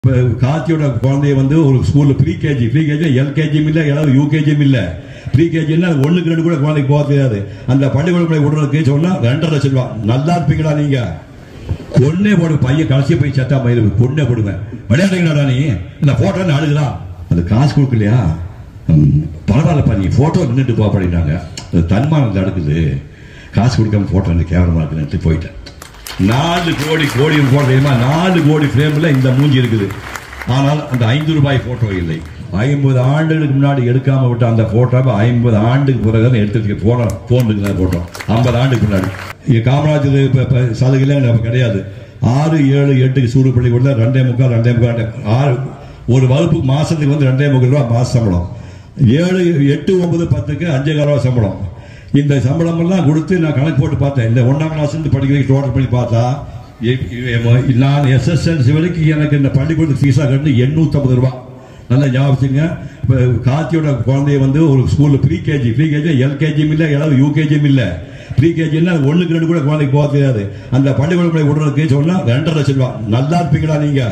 இப்ப கார்த்தியோட குழந்தைய வந்து ஒரு ஸ்கூல்ல ப்ரீ கேஜி ப்ரீ கேஜி எல்கேஜியும் இல்ல ஏதாவது யூகேஜியும் இல்ல ப்ரீ கேஜின்னா ஒண்ணுக்கு ரெண்டு கூட குழந்தைக்கு போக தெரியாது அந்த பள்ளிக்கூடம் போய் விடுறதுக்கு சொன்னா ரெண்டரை லட்சம் ரூபா நல்லா இருப்பீங்களா நீங்க கொன்னே போடு பையன் கடைசியா போய் சத்தா பயிர் கொன்னே போடுவேன் விளையாடுறீங்களா நீ இந்த போட்டோ அழுகுதா அது காசு கொடுக்கலையா ம், பரவாயில்லப்பா நீ போட்டோ நின்றுட்டு போ அப்படின்னாங்க அது தன்மானம் தடுக்குது காசு கொடுக்காம போட்டோ இந்த கேவலமா இருக்குன்னு போயிட்டேன் நாலு கோடி கோடி போட்டோ தெரியுமா நாலு கோடி ஃப்ரேம்ல இந்த மூஞ்சி இருக்குது ஆனால் அந்த ஐந்து ரூபாய் போட்டோ இல்லை ஐம்பது ஆண்டுகளுக்கு முன்னாடி எடுக்காம விட்ட அந்த போட்டோவை ஐம்பது ஆண்டுக்கு பிறகு எடுத்துட்டு போன போன் இருக்குது போட்டோ ஐம்பது ஆண்டுக்கு முன்னாடி இங்க காமராஜர் இப்ப- இப்ப சலுகையில நம்ம கிடையாது ஆறு ஏழு எட்டுக்கு சூடு பள்ளி கூட ரெண்டே முக்கால் ரெண்டே முக்கால் ரெண்டே- ஆறு ஒரு வகுப்பு மாசத்துக்கு வந்து ரெண்டே முக்கால் ரூபா மாச சம்பளம் ஏழு எட்டு ஒன்பது பத்துக்கு அஞ்சே கால் ரூபா சம்பளம் இந்த சம்பளம் எல்லாம் கொடுத்து நான் கணக்கு போட்டு பார்த்தேன் இந்த ஒன்றாம் கிளாஸ் இருந்து படிக்கிறதுக்கு டோட்டல் பண்ணி பார்த்தா எ- எ- நான் எஸ்எஸ்எல்சி வரைக்கும் எனக்கு இந்த பள்ளிக்கூடத்துக்கு ஃபீஸாக கட்டு எண்ணூற்றம்பது ரூபா நல்லா ஞாபகம் வச்சுங்க இப்போ கார்த்தியோட குழந்தைய வந்து ஒரு ஸ்கூல்ல ப்ரீ கேஜி ப்ரீ கேஜி எல்கேஜியும் இல்லை ஏதாவது யூகேஜியும் இல்லை ப்ரீ கேஜின்னா ஒண்ணுக்கு ரெண்டு கூட குழந்தைக்கு போக தெரியாது அந்த பள்ளிக்கூடம் போய் விடுறதுக்கு சொன்னா ரெண்டரை லட்சம் ரூபா நல்லா இருப்பீங்களா நீங்க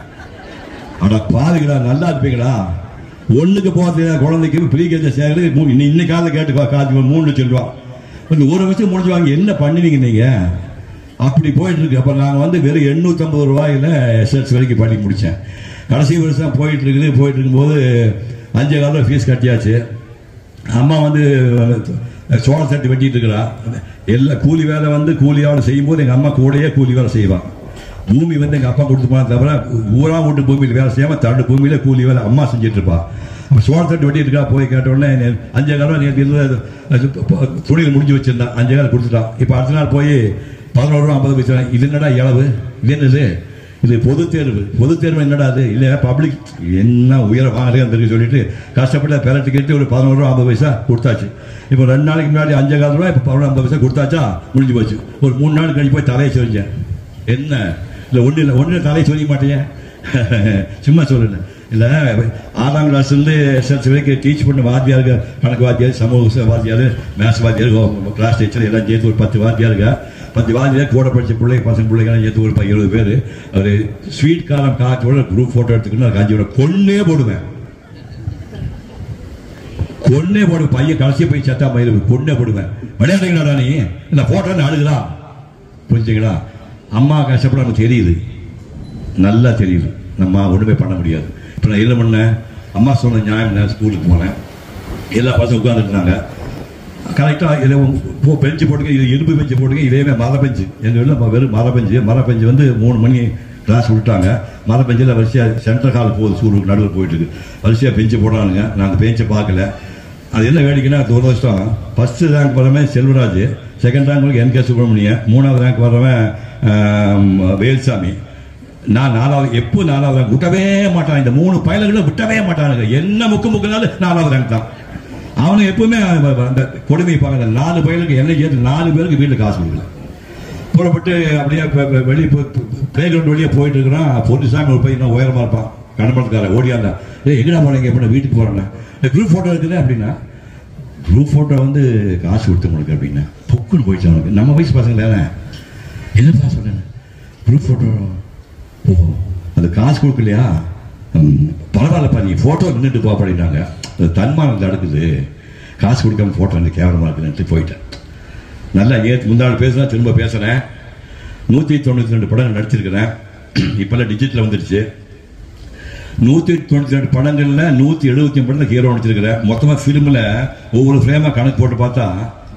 அட பாருங்களா நல்லா இருப்பீங்களா ஒண்ணுக்கு போக தெரியாத குழந்தைக்கு ப்ரீ கேஜி சேர்க்கறது மூ- இன்னி- இன்னைக்கு காலையில் கேட்டு கார்த்திக் மூணு லட்சம் ரூபா கொஞ்சம் ஒரு வருஷம் முடிஞ்சு வாங்க என்ன பண்ணுவீங்க நீங்க அப்படி போயிட்டு இருக்கு அப்ப நாங்க வந்து வெறும் 850 ரூபாயில எஸ்எல்சி வரைக்கும் பண்ணி முடிச்சேன் கடைசி வருஷம் போயிட்டு இருக்குது போயிட்டு இருக்கும்போது அஞ்சு காலம் ஃபீஸ் கட்டியாச்சு அம்மா வந்து சோழ தட்டு வெட்டிட்டு இருக்கிறா எல்லா கூலி வேலை வந்து கூலியோட செய்யும்போது எங்க அம்மா கூடயே கூலி வேலை செய்வான் பூமி வந்து எங்க அப்பா கொடுத்து போன தவிர ஊரா வீட்டு பூமியில் வேலை செய்யாம தண்டு பூமியில கூலி வேலை அம்மா செஞ்சுட்டு இருப்பா அப்ப சோழ தட்டு வெட்டிட்டு இருக்கா போய் கேட்ட உடனே நே- அஞ்சு காலம் நேற்று இருந்த துணியில் முடிஞ்சு வச்சிருந்தான் அஞ்சு காலம் கொடுத்துட்டான் இப்ப அடுத்த நாள் போய் பதினோரு ரூபா ஐம்பது பைசா இது என்னடா இளவு இது என்னது இது பொது தேர்வு பொது தேர்வு என்னடா அது இல்ல பப்ளிக் என்ன உயர வாங்குறேன் தெரியும் சொல்லிட்டு கஷ்டப்பட்டு பெரட்டு கேட்டு ஒரு பதினோரு ரூபா ஐம்பது பைசா கொடுத்தாச்சு இப்போ ரெண்டு நாளைக்கு முன்னாடி அஞ்சு கால் ரூபா இப்போ பதினொரு ஐம்பது பைசா கொடுத்தாச்சா முடிஞ்சு போச்சு ஒரு மூணு நாள் கழிச்சு போய் தலையை சொரிஞ்சேன் என்ன இல்ல ஒண்ணு இல்ல ஒண்ணு தலையை சொரிய மாட்டேன் சும்மா சொல்லுங்க இல்ல ஆறாம் கிளாஸ்ல இருந்து எஸ்எல்சி வரைக்கும் டீச் பண்ண வாத்தியாருக்கு கணக்கு வாத்தியார் சமூக ச- வாத்தியார் மேத்ஸ் வாத்தியார் கிளாஸ் டீச்சர் எல்லாம் சேர்த்து ஒரு பத்து வாத்தியாருங்க பத்து வாத்தியார் கூட படிச்ச பிள்ளை பசங்க பிள்ளைங்க சேர்த்து ஒரு ப- இருபது பேர் அவர் ஸ்வீட் காரம் காற்றோட குரூப் போட்டோ எடுத்துக்கணும் காஞ்சியோட கொன்னே போடுவேன் கொன்னே போடு பையன் கடைசியா போய் சத்தா பயிர் கொன்னே போடுவேன் விளையாடுறீங்களா நீ இந்த போட்டோ அழுகுதா புரிஞ்சுங்களா அம்மா கஷ்டப்பட நமக்கு தெரியுது நல்லா தெரியுது நம்ம ஒண்ணுமே பண்ண முடியாது இப்போ நான் என்ன பண்ணேன் அம்மா சொன்ன நியாயம் நான் ஸ்கூலுக்கு போனேன் எல்லா பசங்க உட்காந்துருந்தாங்க கரெக்டாக இதில் போ பெஞ்சு போட்டுங்க இது இரும்பு பெஞ்சு போட்டுங்க இதேமே மர பெஞ்சு எங்கள் வீட்டில் வெறும் மர பெஞ்சு மர பெஞ்சு வந்து மூணு மணி கிளாஸ் விட்டாங்க மர பெஞ்சில் வரிசையாக சென்டர் ஹால் போகுது ஸ்கூலுக்கு நடுவில் போயிட்டு இருக்கு வரிசையாக பெஞ்சு போடுறானுங்க நான் அந்த பெஞ்சை பார்க்கல அது என்ன வேடிக்கைன்னா துரதிருஷ்டம் ஃபர்ஸ்ட் ரேங்க் வரவன் Selvaraj second rank N K Subramanian மூணாவது ரேங்க் வரவன் ஆம், வேல்சாமி நான் நாலாவது எப்போ நாலாவது ரேங்க் விட்டவே மாட்டான் இந்த மூணு பயல்களும் விட்டவே மாட்டானுங்க என்ன முக்கு முக்குனாலும் நாலாவது ரேங்க் தான் அவனுக்கு எப்பவுமே அந்த கொடுமை பார்க்கல நாலு பயலுக்கு என்ன சேர்த்து நாலு பேருக்கு வீட்டில் காசு கொடுக்கல புறப்பட்டு அப்படியே வெளியே பிளே கிரவுண்ட் வெளியே போயிட்டு இருக்கிறான் பொன்னிசாமி ஒரு பையன் உயரமா இருப்பான் கணபனத்துக்கார ஓடியாந்தா ஏய் எங்கடா போனீங்க எப்படி வீட்டுக்கு போறேன் குரூப் போட்டோ இருக்குது அப்படின்னா குரூப் போட்டோ வந்து காசு கொடுத்து உங்களுக்கு அப்படின்னா பொக்குன்னு போயிடுச்சு அவனுக்கு நம்ம வயசு பசங்க தானே என்னப்பா சொல்றேன் குரூப் போட்டோ ஓ அது காசு கொடுக்கலையா ம், பரவாயில்லப்பா நீ போட்டோ நின்றுட்டு போ அப்படின்னாங்க அது தன்மானம் தடுக்குது காசு கொடுக்காம போட்டோ எனக்கு கேவலமா இருக்குன்னு போயிட்டேன் நல்லா ஏற்று முந்தாள் பேசுனா திரும்ப பேசுறேன் நூத்தி தொண்ணூத்தி ரெண்டு படம் நடிச்சிருக்கிறேன் இப்பெல்லாம் டிஜிட்டல் வந்துருச்சு நூத்தி தொண்ணூத்தி ரெண்டு படங்கள்ல நூத்தி எழுபத்தி படத்துல ஹீரோ நடிச்சிருக்கிறேன் மொத்தமா பிலிம்ல ஒவ்வொரு ஃப்ரேமா கணக்கு போட்டு பார்த்தா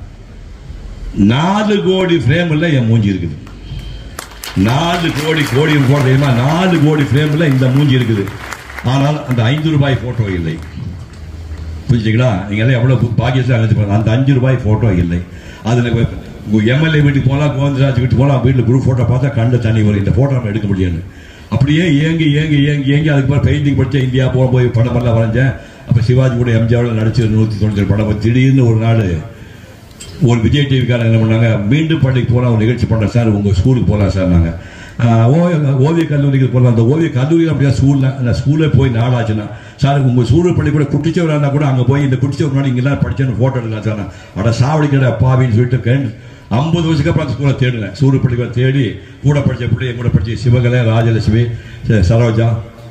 நாலு கோடி ஃப்ரேம்ல என் மூஞ்சி இருக்குது நாலு கோடி கோடி போட தெரியுமா நாலு கோடி ஃப்ரேம்ல இந்த மூஞ்சி இருக்குது ஆனால் அந்த ஐந்து ரூபாய் போட்டோ இல்லை புரிஞ்சுங்களா நீங்க எல்லாம் எவ்வளவு பாக்கியசா நினைச்சு பாருங்க அந்த அஞ்சு ரூபாய் போட்டோ இல்லை அதுல எம்எல்ஏ வீட்டுக்கு போலாம் கோவிந்தராஜ் வீட்டுக்கு போலாம் வீட்டுல குரூப் போட்டோ பார்த்தா கண்டு தண்ணி வரும் இந்த போட்டோ நம்ம எடுக்க முடியாது அப்படியே ஏங்கி ஏங்கி ஏங்கி ஏங்கி அதுக்கு பிறகு பெயிண்டிங் படிச்ச இந்தியா போக போய் படம் எல்லாம் வரைஞ்சேன் அப்ப சிவாஜி கூட எம்ஜிஆர் நடிச்சு நூத்தி தொண்ணூத்தி ஏழு படம் திடீர்னு ஒரு நாள் ஒரு விஜய் டிவிக்காரங்க என்ன பண்ணாங்க மீண்டும் பள்ளிக்கு போலாம் ஒரு நிகழ்ச்சி பண்றேன் சார் உங்க ஸ்கூலுக்கு போகலாம் சார் நாங்க ஆஹ், ஓவிய ஓவிய கல்லூரிக்கு போகலாம் அந்த ஓவிய கல்லூரியில் அப்படியே ஸ்கூல்ல அந்த ஸ்கூல்ல போய் நாளாச்சுன்னா சார் உங்க சூழல் பள்ளி கூட குட்டிச்சவரா இருந்தா கூட அங்க போய் இந்த குட்டிச்சவர் முன்னாடி இங்க எல்லாம் படிச்சேன்னு போட்டோ எடுக்கலாம் சார் அட சாவடிக்கிற பாவின்னு சொல்லிட்டு கண்டு ஐம்பது வருஷத்துக்கு அப்புறம் அந்த ஸ்கூலை தேடினேன் சூரிய பள்ளிக்கூடம் தேடி கூட படிச்ச பிள்ளைய கூட படிச்ச சிவகலை ராஜலட்சுமி ச- சரோஜா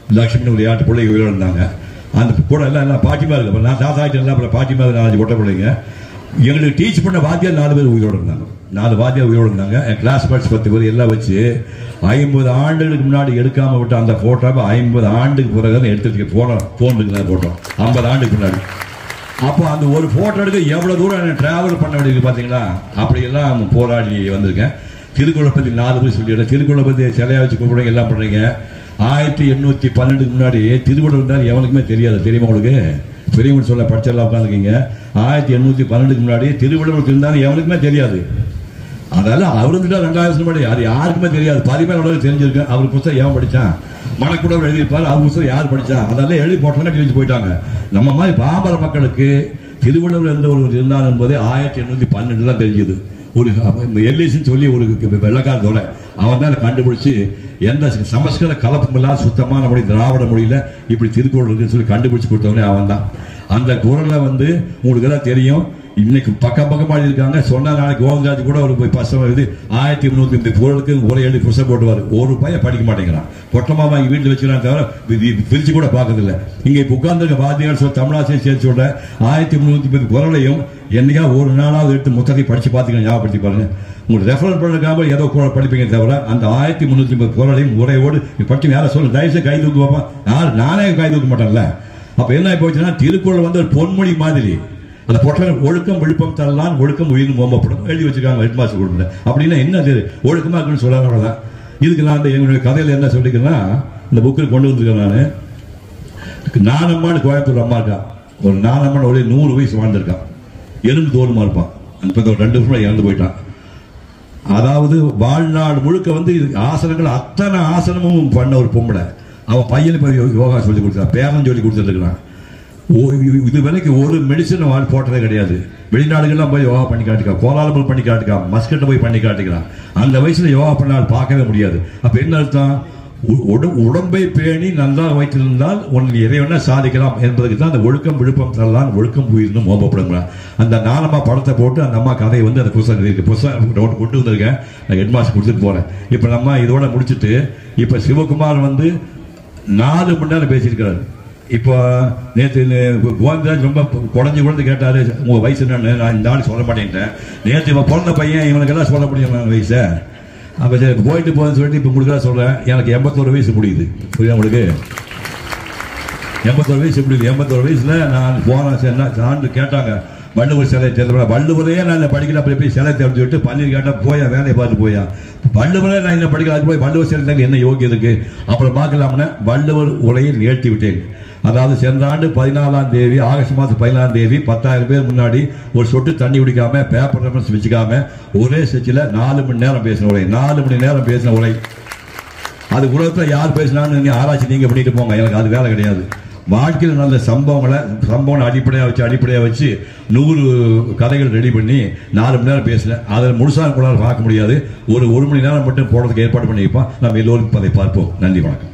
லக்ஷ்மி ஒரு ஏழு பிள்ளைங்க உயிரோடு இருந்தாங்க அந்த கூட எல்லாம் எல்லாம் பாட்டிமா இருக்கு அப்புறம் நான் தாத்தா ஆகிட்டு அப்புறம் பாட்டிமா நாலஞ்சு பொட்டை பிள்ளைங்க எங்களுக்கு டீச் பண்ண வாத்தியார் நாலு பேர் உயிரோடு இருந்தாங்க நாலு வாத்தியார் உயிரோடு இருந்தாங்க என் கிளாஸ் மேட்ஸ் பத்து பேர் எல்லாம் வச்சு ஐம்பது ஆண்டுகளுக்கு முன்னாடி எடுக்காம விட்ட அந்த போட்டோவை ஐம்பது ஆண்டுக்கு பிறகு எடுத்து போன போன் இருக்கு போட்டோம் ஐம்பது ஆண்டுக்கு முன்னாடி அப்போ அந்த ஒரு போட்டோ எடுக்க எவ்வளவு தூரம் டிராவல் பண்ண வேண்டியது பாத்தீங்களா அப்படியெல்லாம் போராடி வந்திருக்கேன் திருக்குறளை பத்தி நாலு பேர் சொல்லிடுறேன் திருக்குறளை பத்தி சிலையா வச்சு கும்பிடுறீங்க எல்லாம் பண்றீங்க ஆயிரத்தி எண்ணூத்தி பன்னெண்டுக்கு முன்னாடி திருக்குறள் இருந்தால் எவனுக்குமே தெரியாது தெரியுமா உங்களுக்கு பெரியவங்க சொல்ல படிச்செல்லாம் உட்காந்துருக்கீங்க ஆயிரத்தி எண்ணூத்தி பன்னெண்டுக்கு முன்னாடி திருவள்ளுவர் இருந்தாலும் எவனுக்குமே தெரியாது அதனால அவர் இருந்துட்டா ரெண்டாயிரம் வருஷம் முன்னாடி அது யாருக்குமே தெரியாது பதிமூணு தெரிஞ்சிருக்கு அவர் புத்தகம் ஏன் படிச்சான் மணக்கூட எழுதியிருப்பார் அவர் புத்தகம் யார் படிச்சா அதெல்லாம் எழுதி போட்டோம்னா தெரிஞ்சு போயிட்டாங்க நம்ம மாதிரி பாமர மக்களுக்கு திருவள்ளுவர் எந்த ஒரு இருந்தார் என்பது ஆயிரத்தி எண்ணூத்தி பன்னெண்டு தான் தெரிஞ்சது ஒரு எல்ஐசின்னு சொல்லி ஒரு வெள்ளக்காரத்தோட அவன் தான் கண்டுபிடிச்சு எந்த சமஸ்கிருத கலப்பம் இல்லாத சுத்தமான மொழி திராவிட மொழியில இப்படி திருக்குறள் இருக்குன்னு சொல்லி கண்டுபிடிச்சு கொடுத்தவனே அவன் தான் அந்த குரலை வந்து உங்களுக்கு எல்லாம் தெரியும் இன்னைக்கு பக்கம் பக்கமா இருக்காங்க சொன்னா நாளைக்கு கோவிந்தராஜ் கூட ஒரு போய் பசங்க இது ஆயிரத்தி முந்நூத்தி ஐம்பது குரலுக்கு ஒரு எழுதி புஸ்தகம் போட்டுவாரு ஒரு பையன் படிக்க மாட்டேங்கிறான் பொட்டமா வாங்கி வீட்டுல வச்சுக்கிறான் தவிர வி- வி- பிரிச்சு கூட பார்க்கறது இல்ல இங்க இப்ப உட்கார்ந்துருக்க வாத்தியார் சொல் தமிழாசிரியர் சேர்த்து சொல்ற ஆயிரத்தி முந்நூத்தி ஐம்பது குரலையும் என்னைக்கா ஒரு நாளாவது எடுத்து முத்தகை படிச்சு பார்த்துக்கலாம் ஞாபகப்படுத்தி பாருங்க உங்களுக்கு ரெஃபரல் பண்ணுறதுக்காக ஏதோ குரல் படிப்பீங்க தவிர அந்த ஆயிரத்தி முந்நூத்தி ஐம்பது குரலையும் முறையோடு படிச்சு யாரை சொல்லு தயவுசெய்து கை தூக்கு பார்ப்பா யார் நானே கை தூக்க மாட்டேன்ல அப்ப என்ன ஆகி போச்சுன்னா திருக்குறள் வந்து ஒரு பொன்மொழி மாதிரி அந்த பொட்டல ஒழுக்கம் விழுப்பம் தரலாம் ஒழுக்கம் உயிர் மோம்பப்படும் எழுதி வச்சிருக்காங்க ஹெட் மாஸ்டர் கொடுக்கல அப்படின்னா என்ன அது ஒழுக்கமா இருக்குன்னு சொல்லாத அவ்வளவுதான் இதுக்கு நான் அந்த எங்களுடைய கதையில என்ன சொல்லிக்கிறேன்னா இந்த புக்கில் கொண்டு வந்திருக்கேன் நான் நானம்மான்னு கோயம்புத்தூர் அம்மா இருக்கா ஒரு நானம்மான் ஒரே நூறு வயசு வாழ்ந்திருக்கான் எலும்பு தோலுமா இருப்பான் இப்போ இந்த ஒரு ரெண்டு வருஷம் இறந்து போயிட்டான் அதாவது வாழ்நாள் முழுக்க வந்து இது ஆசனங்கள் அத்தனை ஆசனமும் பண்ண ஒரு பொம்பளை அவன் பையனுக்கு போய் யோகா சொல்லி கொடுத்தான் பேரன் சொல்லி கொடுத்துட்டு இருக்கிறான் ஓ- இது- இது வரைக்கும் ஒரு மெடிசன் வாழ் போட்டதே கிடையாது வெளிநாடுகள்லாம் போய் யோகா பண்ணி காட்டுக்கா கோலாலம்பூர் பண்ணி காட்டுக்கா மஸ்கட்டை போய் பண்ணி காட்டுக்கிறான் அந்த வயசுல யோகா பண்ணால் பார்க்கவே முடியாது அப்ப என்ன அர்த்தம் உ- உட- உடம்பை பேணி நல்லா வைத்திருந்தால் உன் இறைவனை சாதிக்கலாம் என்பதற்கு தான் அந்த ஒழுக்கம் விழுப்பம் தரலாம் ஒழுக்கம் உயிர்னு மோபப்படுங்கிறான் அந்த நாலம்மா படத்தை போட்டு அந்த அம்மா கதையை வந்து அந்த புத்தகம் இருக்கு புத்தகம் கொண்டு- கொண்டு வந்திருக்கேன் நான் ஹெட் மாஸ்டர் கொடுத்துட்டு போறேன் இப்ப நம்ம இதோட முடிச்சிட்டு இப்ப சிவகுமார் வந்து நாலு மணி நேரம் பேசியிருக்கிறாரு இப்போ நேற்று கோவிந்தராஜ் ரொம்ப குழஞ்சி குழந்தை கேட்டாரு உங்க வயசு என்னன்னு நான் இந்த ஆள் சொல்ல மாட்டேன்ட்டேன் நேற்று இவன் பிறந்த பையன் இவனுக்கெல்லாம் சொல்ல முடியும் நான் வயசை அப்போ சரி போயிட்டு போகுதுன்னு சொல்லிட்டு இப்போ உங்களுக்கு சொல்றேன் எனக்கு எண்பத்தோரு வயசு முடியுது புரியுதா உங்களுக்கு எண்பத்தோரு வயசு முடியுது எண்பத்தோரு வயசுல நான் போனேன் சரி, என்ன ஆண்டு கேட்டாங்க வள்ளுவர் சிலை தேர்தல் வள்ளுவரையே நான் இந்த படிக்கல அப்படி போய் சிலை தேர்ந்து விட்டு பன்னீர் கேட்டா போயா வேலையை பார்த்து போயா வள்ளுவரே நான் இந்த படிக்கல அது போய் வள்ளுவர் சிலை தேர்ந்து என்ன யோகியம் இருக்கு அப்புறம் பார்க்கலாம்னா வள்ளுவர் உரையை நிகழ்த்தி விட்டேன் அதாவது சென்ற ஆண்டு பதினாலாம் தேதி ஆகஸ்ட் மாதம் பதினாலாம் தேதி பத்தாயிரம் பேர் முன்னாடி ஒரு சொட்டு தண்ணி குடிக்காம பேப்பர் ரெஃபரன்ஸ் வச்சுக்காம ஒரே செச்சில் நாலு மணி நேரம் பேசின உரை நாலு மணி நேரம் பேசின உரை அது உலகத்துல யார் பேசினான்னு நீங்க ஆராய்ச்சி நீங்க பண்ணிட்டு போங்க எனக்கு அது வேலை கிடையாது வாழ்க்கையில் நல்ல சம்பவங்களை சம்பவங்களை அடிப்படையா வச்சு அடிப்படையா வச்சு நூறு கதைகள் ரெடி பண்ணி நாலு மணி நேரம் பேசினேன் அதை முழுசா உங்களால் பார்க்க முடியாது ஒரு ஒரு மணி நேரம் மட்டும் போடுறதுக்கு ஏற்பாடு பண்ணியிருப்போம் நம்ம எல்லோரும் அதை பார்ப்போம் நன்றி வணக்கம்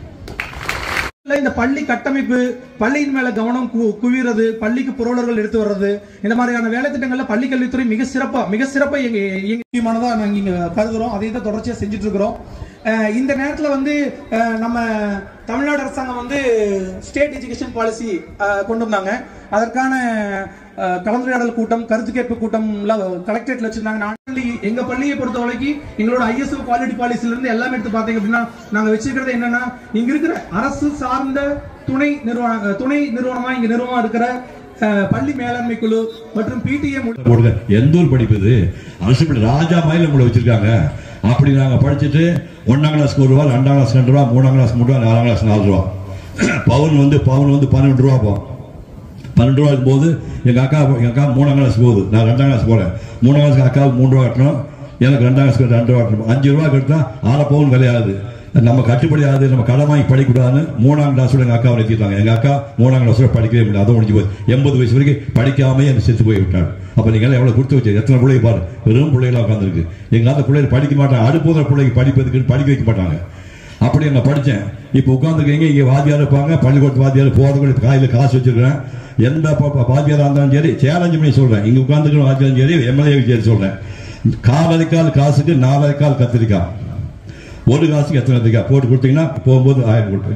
இல்ல இந்த பள்ளி கட்டமைப்பு பள்ளியின் மேல கவனம் கு- குவிறது பள்ளிக்கு புரவலர்கள் எடுத்து வர்றது இந்த மாதிரியான வேலை திட்டங்கள்ல பள்ளி கல்வித்துறை மிக சிறப்பா மிக சிறப்பா எங்க எங்க முக்கியமானதா நாங்க இங்க கருதுறோம் அதை தான் தொடர்ச்சியா செஞ்சுட்டு இருக்கிறோம் அஹ் இந்த நேரத்துல வந்து அஹ் நம்ம தமிழ்நாடு அரசாங்கம் வந்து ஸ்டேட் எஜுகேஷன் பாலிசி கொண்டு வந்தாங்க அதற்கான அஹ், கலந்துரையாடல் கூட்டம் கருத்து கேட்பு கூட்டம் கலெக்டரேட்ல வச்சிருந்தாங்க நான் பள்ளி எங்க பள்ளியை பொறுத்த வரைக்கும் எங்களோட ஐஎஸ்ஓ குவாலிட்டி பாலிசில இருந்து எல்லாமே எடுத்து பாத்தீங்க அப்படின்னா நாங்க வச்சிருக்கிறது என்னன்னா இங்க இருக்கிற அரசு சார்ந்த துணை நிறுவன அஹ், துணை நிறுவனமா இங்க நிறுவனமா இருக்கிற அஹ், பள்ளி மேலாண்மை குழு மற்றும் பிடிஏ போடுங்க எந்த ஒரு படிப்பு இது அரசு பள்ளி ராஜா மாதிரி உங்களை வச்சிருக்காங்க அப்படி நாங்க படிச்சுட்டு ஒன்னாம் கிளாஸ்க்கு ஒரு ரூபா ரெண்டாம் கிளாஸ் ரெண்டு ரூபா மூணாம் கிளாஸ் மூணு ரூபா நாலாம் கிளாஸ் நாலு ரூபா பவுன் வந்து பவுன் வந்து பன்னெண்டு ரூபா போகும் பன்னெண்டு ரூபா போது எங்க அக்கா எங்க அக்கா மூணாம் கிளாஸ் போகுது நான் ரெண்டாம் கிளாஸ் போறேன் மூணாம் கிளாஸ்க்கு அக்காவுக்கு மூணு ரூபா கட்டணும் எனக்கு ரெண்டாம் கிளாஸ்க்கு ரெண்டு ரூபா கட்டணும் அஞ்சு ரூபா கட்டினா ஆறு பவுன் விலையாகுது நம்ம கட்டுப்படி ஆகுது நம்ம கடன் வாங்கி படிக்கக்கூடாதுன்னு மூணாம் கிளாஸோட எங்க அக்காவை நிறுத்திட்டாங்க எங்க அக்கா மூணாம் கிளாஸோட படிக்கவே முடியாது அதுவும் முடிஞ்சு போய் எண்பது வயசு வரைக்கும் படிக்காமயே எனக்கு செத்து போய் விட்டாள் அப்ப நீங்க எல்லாம் எவ்வளவு கொடுத்து வச்சு எத்தனை பிள்ளைங்க பாரு வெறும் பிள்ளைகளா உட்காந்துருக்கு எங்க அந்த பிள்ளைகள் படிக்க மாட்டாங்க அடுப்போதர் பிள்ளைக்கு படிப்பதுக்கு படிக்க வைக்க மாட்டாங்க அப்படி அங்க படிச்சேன் இப்ப உட்காந்துருக்கீங்க இங்க வாத்தியார் இருப்பாங்க பள்ளிக்கூடத்து வாத்தியார் போறதுக்கு காயில காசு வச்சிருக்கிறேன் எந்த ப- ப- வாத்தியாரா இருந்தாலும் சரி சேலஞ்சு பண்ணி சொல்றேன் இங்க உட்காந்துருக்கிற வாத்தியாரும் சரி எம்எல்ஏ சரி சொல்றேன் காலரிக்கால் காசுக்கு நாலரைக்கால் கத்திரிக்காய் ஒரு காசுக்கு எத்தனை கத்திரிக்காய் போட்டு கொடுத்தீங்கன்னா போகும்போது ஆயிரம் கொடுப்பேன்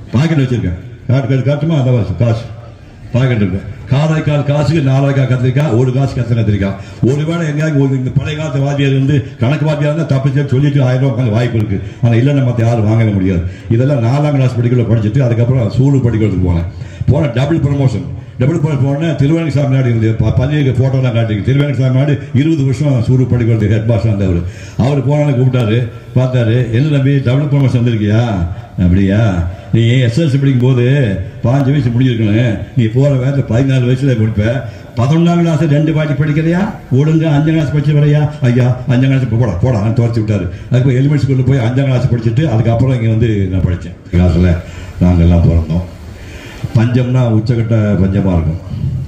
பாக்கெட் வச்சிருக்கேன் காட்டு காட்டு காட்டுமா அந்த காசு காசு பாக்கெட் இருக்கு காரைக்கால் காசுக்கு நாலாயிரம் கத்திரிக்காய் ஒரு காசு கத்திர கத்திரிக்காய் ஒருவேளை எங்கேயாவது ஒரு இந்த பழைய காலத்து வாத்தியார் இருந்து கணக்கு வாத்தியார் இருந்தால் தப்பிச்சு சொல்லிட்டு ஆயிரம் ரூபாய் உட்காந்து வாய்ப்பு இருக்கு ஆனால் இல்லைன்னா மற்ற யாரும் வாங்கவே முடியாது இதெல்லாம் நாலாம் கிளாஸ் படிக்கல படிச்சுட்டு அதுக்கப்புறம் சூடு படிக்கிறதுக்கு போனேன் போன டபுள் ப்ரமோஷன் டபுள் போய் போனேன் திருவேணி சாமி நாடு இருந்து பள்ளிக்கு போட்டோலாம் காட்டிங்க திருவேணி சாமி நாடு இருபது வருஷம் சூடு படிக்கிறது ஹெட் மாஸ்டர் இருந்தவர் அவர் போனாலும் கூப்பிட்டாரு பார்த்தாரு என்ன தம்பி டபுள் ப்ரமோஷன் வந்திருக்கியா அப்படியா நீ எஸ்எல்சி படிக்கும் போது பாஞ்சு வயசு முடிஞ்சிருக்கணும் நீ போற வேகத்தில் பதினாலு வயசுல முடிப்ப பதினொன்றாம் கிளாஸ் ரெண்டு பாட்டி படிக்கிறியா ஒழுங்கா அஞ்சாம் கிளாஸ் படிச்சு வரையா ஐயா அஞ்சாம் கிளாஸ் போடா போடா துரத்தி விட்டாரு அதுக்கு எலிமெண்ட் ஸ்கூலில் போய் அஞ்சாம் கிளாஸ் படிச்சுட்டு அதுக்கப்புறம் இங்கே வந்து நான் படித்தேன் கிளாஸில் நாங்கள்லாம் பிறந்தோம் பஞ்சம்னா உச்சக்கட்ட பஞ்சமாக இருக்கும்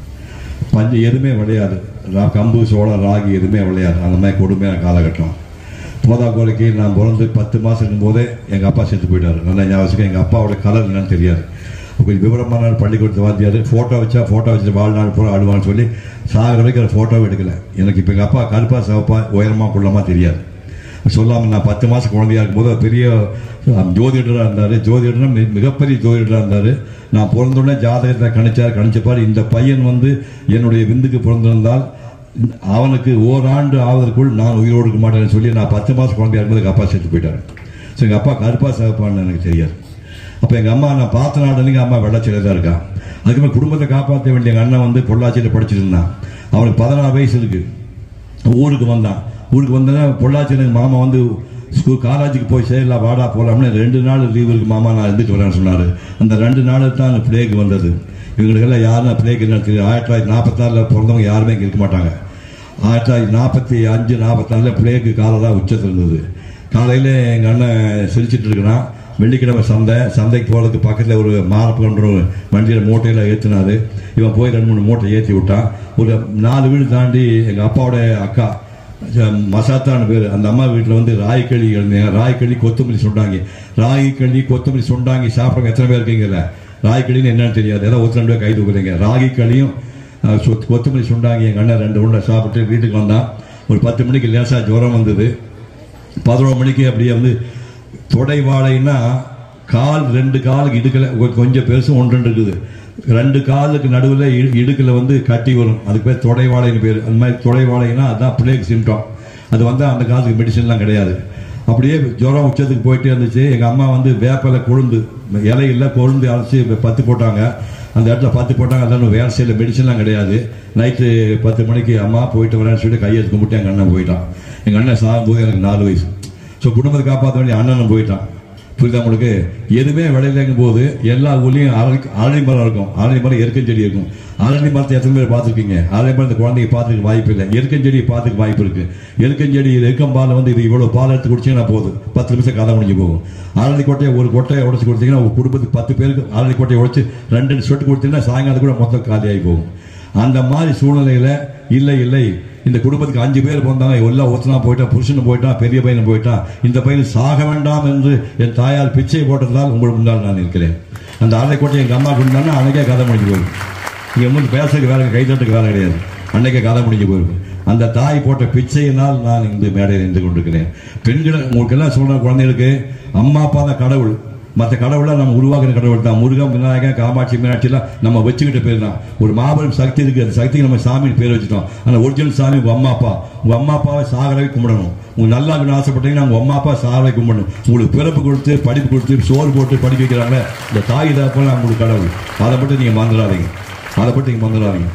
பஞ்சம் எதுவுமே விளையாது ரா- கம்பு சோளம் ராகி எதுவுமே விளையாது அந்த மாதிரி கொடுமையான காலகட்டம் போதா கோலைக்கு நான் பிறந்து பத்து மாதம் இருக்கும்போதே எங்கள் அப்பா செத்து போயிட்டாரு நல்லா ஞாபகம் எங்கள் அப்பாவோட கலர் என்னன்னு தெரியாது கொஞ்சம் விவரமான நாள் பள்ளிக்கூடத்து வாத்தியார் ஃபோட்டோ வச்சா ஃபோட்டோ வச்சுட்டு வாழ்நாள் பூரா அழுவான்னு சொல்லி சாகிற வரைக்கும் அந்த ஃபோட்டோவை எடுக்கல எனக்கு இப்போ எங்கள் அப்பா கருப்பா சிவப்பா உயரமா குள்ளமா தெரியாது சொல்லாமல் நான் பத்து மாதம் குழந்தையா இருக்கும்போது அவர் பெரிய அஹ், ஜோதிடராக இருந்தார் ஜோதிடர்னா மி- மிகப்பெரிய ஜோதிடராக இருந்தார் நான் பிறந்தோடனே ஜாதகத்தை கணிச்சார் கணிச்சப்பார் இந்த பையன் வந்து என்னுடைய விந்துக்கு பிறந்திருந்தால் அவனுக்கு ஓராண்டு ஆவதற்குள் நான் உயிரோடு இருக்க மாட்டேன்னு சொல்லி நான் பத்து மாதம் குழந்தையா இருக்கும்போது எங்கள் அப்பா செத்து போயிட்டாரு ஸோ எங்கள் அப்பா கருப்பா சிவப்பான்னு எனக்கு தெரியாது அப்போ எங்கள் அம்மா நான் பார்த்த நாடுங்க அம்மா வெள்ளச்சில தான் இருக்கா அதுக்கப்புறம் குடும்பத்தை காப்பாற்ற வேண்டிய எங்கள் அண்ணன் வந்து பொள்ளாச்சியில் படிச்சுட்டு இருந்தான் அவனுக்கு பதினாறு வயசு இருக்கு ஊருக்கு வந்தான் ஊருக்கு வந்தோன்னா பொள்ளாச்சியில் எங்கள் மாமா வந்து ஸ்கூல் காலேஜுக்கு போய் சேரலாம் வாடா போகலாம்னு ரெண்டு நாள் லீவ் இருக்கு மாமா நான் இருந்துட்டு வரேன்னு சொன்னார் அந்த ரெண்டு நாள் தான் அந்த பிளேக் வந்தது இவங்களுக்கெல்லாம் யாரும் பிளேக் என்னன்னு தெரியும் ஆயிரத்தி தொள்ளாயிரத்தி நாற்பத்தாறில் பிறந்தவங்க யாருமே இங்கே இருக்க மாட்டாங்க ஆயிரத்தி தொள்ளாயிரத்தி நாற்பத்தி அஞ்சு நாற்பத்தாறில் பிளேக்கு காலதான் உச்சத்தில் இருந்தது காலையில் எங்கள் அண்ணன் சிரிச்சிட்டு இருக்கிறான் வெள்ளிக்கிழமை சந்தை சந்தைக்கு போகிறதுக்கு பக்கத்தில் ஒரு மாரப்புன்ற ஒரு வண்டியில் மூட்டையில் ஏற்றினாரு இவன் போய் ரெண்டு மூணு மூட்டை ஏற்றி விட்டான் ஒரு நாலு வீடு தாண்டி எங்கள் அப்பாவோட அக்கா ஜ- மசாத்தான்னு பேர் அந்த அம்மா வீட்டில் வந்து ராய்க்களி எழுந்தாங்க ராய்க்களி கொத்தமல்லி சொன்னாங்க ராகிக்களி கொத்தமல்லி சொன்னாங்க சாப்பிட்றவங்க எத்தனை பேர் இருக்கீங்கல்ல ராய்க்களின்னு என்னன்னு தெரியாது ஏதோ ஒருத்தர் ரெண்டு பேர் கை தூக்குறீங்க ராகி களியும் அஹ், சொத்- கொத்தமல்லி சொன்னாங்க எங்கள் அண்ணன் ரெண்டு உருண்டை சாப்பிட்டு வீட்டுக்கு வந்தான் ஒரு பத்து மணிக்கு லேசாக ஜுரம் வந்தது பதினோரு மணிக்கு அப்படியே வந்து தொடை வாழைன்னா கால் ரெண்டு காலுக்கு இடுக்கல கொ- கொஞ்சம் பெருசு ஒன்று ரெண்டு இருக்குது ரெண்டு காலுக்கு நடுவில் இடுக்கில் வந்து கட்டி வரும் அதுக்கு பேர் தொடை வாழைன்னு பேர் அந்த மாதிரி தொடை வாழைன்னா அதுதான் பிளேக் சிம்டம் அது வந்து அந்த காலத்துக்கு மெடிசன்லாம் கிடையாது அப்படியே ஜுரம் உச்சத்துக்கு போயிட்டே இருந்துச்சு எங்கள் அம்மா வந்து வேப்பிலை கொழுந்து இலையில கொழுந்து அரைச்சி பத்து போட்டாங்க அந்த இடத்துல பத்து போட்டாங்க அதெல்லாம் வேலை செய்யல மெடிசன்லாம் கிடையாது நைட்டு பத்து மணிக்கு அம்மா போயிட்டு வரேன்னு சொல்லிட்டு கையெழுத்து கும்பிட்டு எங்கள் அண்ணன் போயிட்டான் எங்கள் அண்ணன் சாகும்போது எனக்கு நாலு வயசு ஸோ குடும்பத்தை காப்பாற்ற வேண்டிய அண்ணனும் போயிட்டான் புரியுதா உங்களுக்கு எதுவுமே விளையிலங்கும் போது எல்லா ஊர்லேயும் அரளி அரளி மரம் இருக்கும் அரளி மரம் எருக்கஞ்செடி இருக்கும் அரளி மரத்தை எத்தனை பேர் பார்த்துருக்கீங்க அரளி மரம் இந்த குழந்தைங்க பார்த்துக்க வாய்ப்பு இல்லை எருக்கஞ்செடியை பார்த்துக்க வாய்ப்பு இருக்கு எருக்கஞ்செடி எருக்கம்பால் வந்து இது இவ்வளோ பால் எடுத்து குடிச்சீங்கன்னா போதும் பத்து நிமிஷம் கதை முடிஞ்சு போகும் அரளி கொட்டையை ஒரு கொட்டையை உடச்சி கொடுத்தீங்கன்னா உங்க குடும்பத்துக்கு பத்து பேருக்கு அரளி கொட்டையை உடச்சி ரெண்டு ரெண்டு சொட்டு கொடுத்தீங்கன்னா சாயங்காலம் கூட மொத்தம் காலியாகி போகும் அந்த மாதிரி சூழ்நிலையில இல்லை இல்லை இந்த குடும்பத்துக்கு அஞ்சு பேர் பிறந்தாங்க எல்லாம் ஒருத்தனா போயிட்டான் புருஷன் போயிட்டான் பெரிய பையன் போயிட்டான் இந்த பையன் சாக வேண்டாம் என்று என் தாயார் பிச்சை போட்டதால் உங்களுக்கு முன்னால் நான் இருக்கிறேன் அந்த ஆலைக்கோட்டை எங்க அம்மா கொண்டான்னா அன்னைக்கே கதை முடிஞ்சு போயிடும் இங்க வந்து பேசுறதுக்கு வேலை கைதட்டுக்கு வேலை கிடையாது அன்னைக்கே கதை முடிஞ்சு போயிருக்கும் அந்த தாய் போட்ட பிச்சையினால் நான் இந்த மேடையில் நின்று கொண்டிருக்கிறேன் பெண்களை உங்களுக்கு எல்லாம் சொல்ற குழந்தைகளுக்கு அம்மா அப்பா தான் கடவுள் மற்ற கடவுளை நம்ம உருவாக்குற கடவுள் தான் முருகன் விநாயகன் காமாட்சி மீனாட்சி எல்லாம் நம்ம வச்சுக்கிட்ட பேர் தான் ஒரு மாபெரும் சக்தி இருக்கு அந்த சக்திக்கு நம்ம சாமின்னு பேர் வச்சுட்டோம் அந்த ஒரிஜினல் சாமி உங்க அம்மா அப்பா உங்க அம்மா அப்பாவை சாகரவை கும்பிடணும் உங்க நல்லா இருக்கணும்னு ஆசைப்பட்டீங்கன்னா உங்க அம்மா அப்பா சாகரவை கும்பிடணும் உங்களுக்கு பிறப்பு கொடுத்து படிப்பு கொடுத்து சோறு போட்டு படிக்க வைக்கிறாங்களே இந்த தாய் தகப்பெல்லாம் உங்களுக்கு கடவுள் அதை மட்டும் நீங்க மறந்துடாதீங்க அதை மட்டும் நீங்க மறந்துடாதீங்க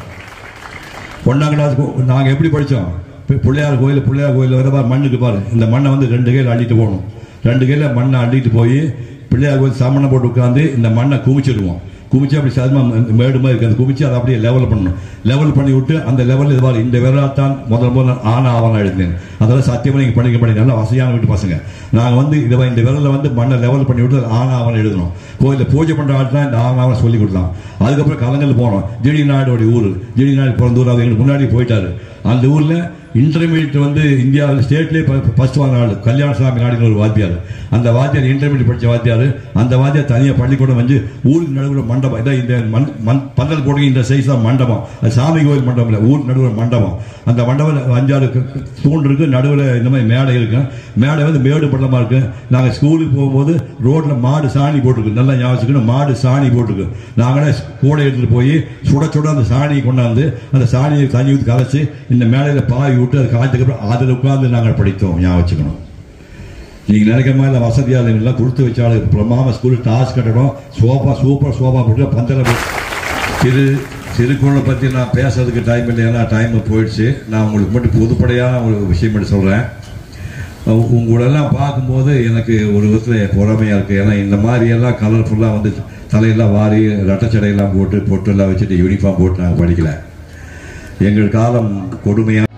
ஒன்னாம் கிளாஸ் நாங்கள் எப்படி படித்தோம் பிள்ளையார் கோயில் பிள்ளையார் கோயில் வர பாரு மண்ணுக்கு பாரு இந்த மண்ணை வந்து ரெண்டு கையில் அள்ளிட்டு போகணும் ரெண்டு கையில் மண்ணை அள்ளிட்டு போய் பிள்ளையார் கோயில் சாமனை போட்டு உட்காந்து இந்த மண்ணை குமிச்சிடுவோம் குமிச்சு அப்படி சதமா மேடு மாதிரி இருக்கு அந்த குமிச்சு அதை அப்படியே லெவல் பண்ணணும் லெவல் பண்ணி விட்டு அந்த லெவலில் இது பாரு இந்த விரலாத்தான் முதல் முதல்ல ஆன ஆவணம் எழுதினேன் அதெல்லாம் சத்தியமாக நீங்கள் படிக்க மாட்டீங்க நல்லா வசதியான வீட்டு பசங்க நாங்கள் வந்து இதை இந்த விரலில் வந்து மண்ணை லெவல் பண்ணி விட்டு ஆன ஆவணம் எழுதணும் கோயிலில் பூஜை பண்ணுற ஆள் தான் இந்த ஆன ஆவணம் சொல்லி கொடுத்தான் அதுக்கப்புறம் கலங்கல் போனோம் ஜெடி நாடோடைய ஊர் ஜெடி நாடு பிறந்த ஊர் அவர் எங்களுக்கு முன்னாடி போயிட்டாரு அந்த ஊரில் இன்டர்மீடியட் வந்து இந்தியாவில் ஸ்டேட்லேயே ஃபர்ஸ்ட் வாங்க ஆள் கல்யாணசாமி நாடின ஒரு வாத்தியார் அந்த வாத்தியார் இன்டர்மீடியட் படித்த வாத்தியார் அந்த வாத்தியார் தனியாக பள்ளிக்கூடம் வந்து ஊருக்கு நடுவில் மண்டபம் இதான் இந்த மண் மண் பந்தல் போட்டு இந்த சைஸ் தான் மண்டபம் அது சாமி கோயில் மண்டபம் இல்லை ஊருக்கு நடுவில் மண்டபம் அந்த மண்டபம் அஞ்சாறு கு- கு- தூண் இருக்கு நடுவில் இந்த மாதிரி மேடை இருக்கு மேடை வந்து மேடு பள்ளமாக இருக்கு நாங்கள் ஸ்கூலுக்கு போகும்போது ரோட்டில் மாடு சாணி போட்டிருக்கு நல்லா ஞாபகம் வச்சுக்கணும், மாடு சாணி போட்டிருக்கு நாங்களே கூடை எடுத்துட்டு போய் சுட சுட அந்த சாணியை கொண்டாந்து அந்த சாணியை தண்ணி ஊற்றி கரைச்சி இந்த மேடையில் பாய் விட்டு அது காய்ச்சதுக்கு அப்புறம் அதில் உட்கார்ந்து நாங்கள் படித்தோம் ஞாபகம் வச்சுக்கணும் நீங்க நினைக்கிற மாதிரி வசதியாக எல்லாம் கொடுத்து வச்சாலும் பிரமாம ஸ்கூல் டாஸ் கட்டணும் சோஃபா சூப்பர் சோஃபா போட்டு பந்தல போட்டு சிறு சிறுகுழலை பற்றி நான் பேசுறதுக்கு டைம் இல்லை ஏன்னா டைம் போயிடுச்சு நான் உங்களுக்கு மட்டும் பொதுப்படையான ஒரு விஷயம் மட்டும் சொல்கிறேன் உங்களெல்லாம் பார்க்கும்போது எனக்கு ஒரு விதத்தில் பொறாமையாக இருக்குது ஏன்னா இந்த மாதிரி எல்லாம் கலர்ஃபுல்லாக வந்து தலையெல்லாம் வாரி ரெட்டச்சடையெல்லாம் போட்டு பொட்டெல்லாம் வச்சுட்டு யூனிஃபார்ம் போட்டு நாங்கள் படிக்கல எங்கள் காலம் கொடுமையாக